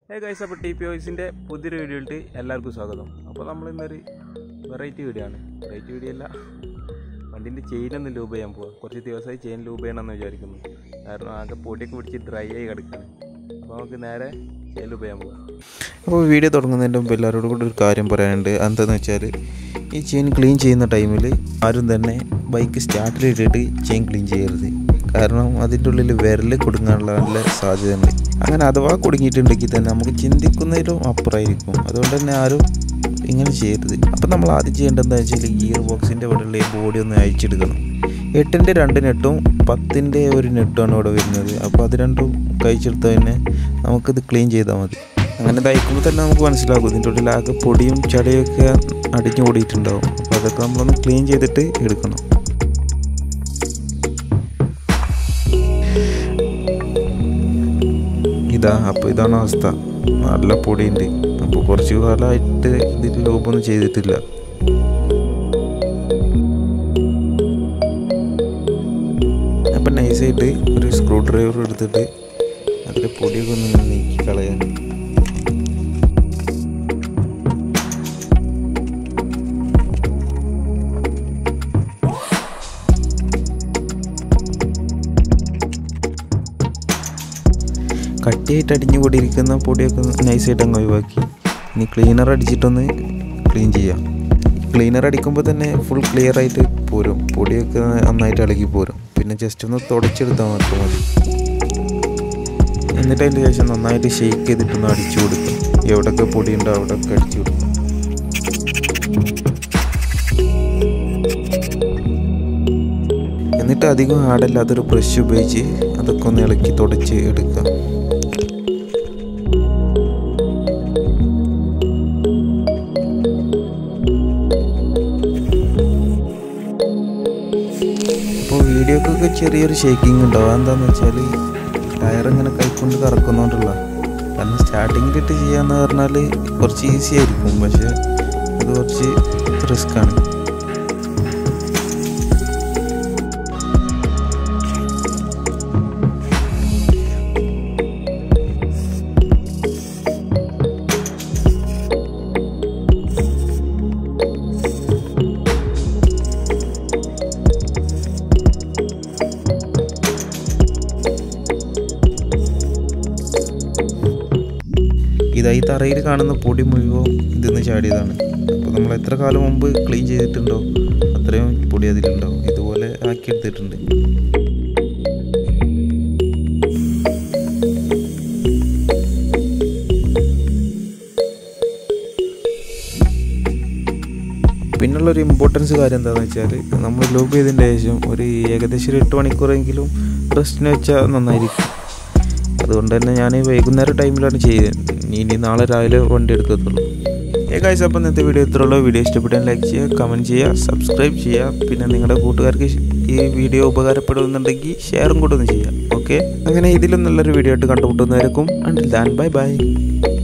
ഏ ഗൈസ് അപ്പോൾ T P ഓയിസിൻ്റെ പുതിയൊരു വീഡിയോയിലിട്ട് എല്ലാവർക്കും സ്വാഗതം അപ്പോൾ നമ്മൾ ഇന്നൊരു വെറൈറ്റി വീഡിയോ ആണ് വെറൈറ്റി വീഡിയോ അല്ല വണ്ടീൻ്റെ ചെയിനൊന്നും ലൂബ് ചെയ്യാൻ പോവാം കുറച്ച് ദിവസമായി ചെയിൻ ലൂബ് ചെയ്യണമെന്ന് വിചാരിക്കുന്നു കാരണം ആകെ പൊടിയൊക്കെ പിടിച്ച് ഡ്രൈ ആയി കിടക്കുകയാണ് അപ്പോൾ നമുക്ക് നേരെ ചെയിൻ ലൂബ് ചെയ്യാൻ പോവാം അപ്പോൾ വീഡിയോ തുടങ്ങുന്നതിൻ്റെ മുമ്പ് എല്ലാവരോടും കൂടി ഒരു കാര്യം പറയാനുണ്ട് എന്താണെന്ന് വെച്ചാൽ ഈ ചെയിൻ ക്ലീൻ ചെയ്യുന്ന ടൈമിൽ ആരും തന്നെ ബൈക്ക് സ്റ്റാർട്ടിലിട്ടിട്ട് ചെയിൻ ക്ലീൻ ചെയ്യരുത് കാരണം അതിൻ്റെ ഉള്ളിൽ വിരൽ കുടുങ്ങാനുള്ള നല്ല സാധ്യതയുണ്ട് അങ്ങനെ അഥവാ കുടുങ്ങിയിട്ടുണ്ടെങ്കിൽ തന്നെ നമുക്ക് ചിന്തിക്കുന്നതിലും അപ്പുറമായിരിക്കും അതുകൊണ്ട് തന്നെ ആരും ഇങ്ങനെ ചെയ്യരുത് അപ്പം നമ്മൾ ആദ്യം ചെയ്യേണ്ടത് എന്താ വെച്ചാൽ ഗിയർ ബോക്സിൻ്റെ ഇവിടെയുള്ള ഈ ബോഡി ഒന്ന് അയച്ചെടുക്കണം എട്ടിൻ്റെ രണ്ട് നെട്ടും പത്തിൻ്റെ ഒരു നെട്ടുമാണ് ഇവിടെ വരുന്നത് അപ്പോൾ അത് രണ്ടും കഴിച്ചെടുത്ത് തന്നെ നമുക്കിത് ക്ലീൻ ചെയ്താൽ മതി അങ്ങനെ തയ്ക്കുമ്പോൾ തന്നെ നമുക്ക് മനസ്സിലാകും ഇതിൻ്റെ ഉള്ളിൽ ആകെ പൊടിയും ചളിയൊക്കെ അടിഞ്ഞു കൂടിയിട്ടുണ്ടാവും അപ്പോൾ അതൊക്കെ നമ്മളൊന്ന് ക്ലീൻ ചെയ്തിട്ട് എടുക്കണം ഇതാ അപ്പോൾ ഇതാണ് അവസ്ഥ നല്ല പൊടിയുണ്ട് അപ്പോൾ കുറച്ച് കാലമായിട്ട് ഇതിൽ ലോബൊന്നും ചെയ്തിട്ടില്ല അപ്പം നൈസായിട്ട് ഒരു സ്ക്രൂ ഡ്രൈവർ എടുത്തിട്ട് അതിലെ പൊടിയൊക്കെ ഒന്ന് നീക്കി കളയാൻ കട്ടിയായിട്ട് അടിഞ്ഞു കൂടിയിരിക്കുന്ന പൊടിയൊക്കെ നൈസായിട്ട് അങ്ങ് ഒഴിവാക്കി ഇനി ക്ലീനർ അടിച്ചിട്ടൊന്ന് ക്ലീൻ ചെയ്യാം ക്ലീനർ അടിക്കുമ്പോൾ തന്നെ ഫുൾ ക്ലിയർ ആയിട്ട് പോരും പൊടിയൊക്കെ നന്നായിട്ട് ഇളകി പോരും പിന്നെ ജസ്റ്റ് ഒന്ന് തുടച്ചെടുത്താൽ മാത്രം മതി എന്നിട്ട് അതിൻ്റെ ശേഷം നന്നായിട്ട് ഷെയ്ക്ക് ചെയ്തിട്ടൊന്ന് അടിച്ചു കൊടുക്കും എവിടെയൊക്കെ പൊടിയുണ്ടോ അവിടെയൊക്കെ അടിച്ചു കൊടുക്കും എന്നിട്ട് അധികം ആടല്ലാത്തൊരു ബ്രഷ് ഉപയോഗിച്ച് അതൊക്കെ ഒന്ന് ഇളക്കി തുടച്ച് എടുക്കാം അപ്പോൾ വീഡിയോക്കൊക്കെ ചെറിയൊരു ഷേക്കിംഗ് ഉണ്ടാവും എന്താണെന്ന് വെച്ചാൽ ടയർ ഇങ്ങനെ കൈക്കൊണ്ട് കറക്കുന്നതുകൊണ്ടുള്ള കാരണം സ്റ്റാർട്ടിങ്ങിലിട്ട് ചെയ്യാന്ന് പറഞ്ഞാൽ കുറച്ച് ഈസി ആയിരിക്കും പക്ഷേ അത് കുറച്ച് റിസ്ക്കാണ് ഇതാ ഈ തറയിൽ കാണുന്ന പൊടി മുഴുവൻ ഇതിന്ന് ചാടിയതാണ് അപ്പോൾ നമ്മൾ എത്ര കാലം മുമ്പ് ക്ലീൻ ചെയ്തിട്ടുണ്ടോ അത്രയും പൊടി അതിലുണ്ടാവും ഇതുപോലെ ആക്കിയെടുത്തിട്ടുണ്ട് പിന്നുള്ളൊരു ഇമ്പോർട്ടൻസ് കാര്യം എന്താണെന്ന് വെച്ചാൽ നമ്മൾ ലൂബ് ചെയ്തതിൻ്റെ ശേഷം ഒരു ഏകദേശം ഒരു എട്ട് മണിക്കൂറെങ്കിലും റെസ്റ്റിന് വെച്ചാൽ നന്നായിരിക്കും അതുകൊണ്ട് തന്നെ ഞാൻ വൈകുന്നേരം ടൈമിലാണ് ചെയ്യുന്നത് ഇനി നാളെ രാവിലെ വണ്ടി എടുക്കത്തുള്ളൂ ഏ കാഴ്ച അപ്പം ഇന്നത്തെ വീഡിയോ ഇത്രയുള്ളൂ വീഡിയോ ഇഷ്ടപ്പെട്ടാൽ ലൈക്ക് ചെയ്യുക കമൻറ്റ് ചെയ്യുക സബ്സ്ക്രൈബ് ചെയ്യുക പിന്നെ നിങ്ങളുടെ കൂട്ടുകാർക്ക് ഈ വീഡിയോ ഉപകാരപ്പെടുന്നുണ്ടെങ്കിൽ ഷെയറും കൂടെ ഒന്ന് ചെയ്യുക ഓക്കെ അങ്ങനെ ഇതിലും നല്ലൊരു വീഡിയോ ആയിട്ട് കണ്ടുമുട്ടുന്നവരേക്കും അണ്ടിൽ ദാൻ ബൈ ബൈ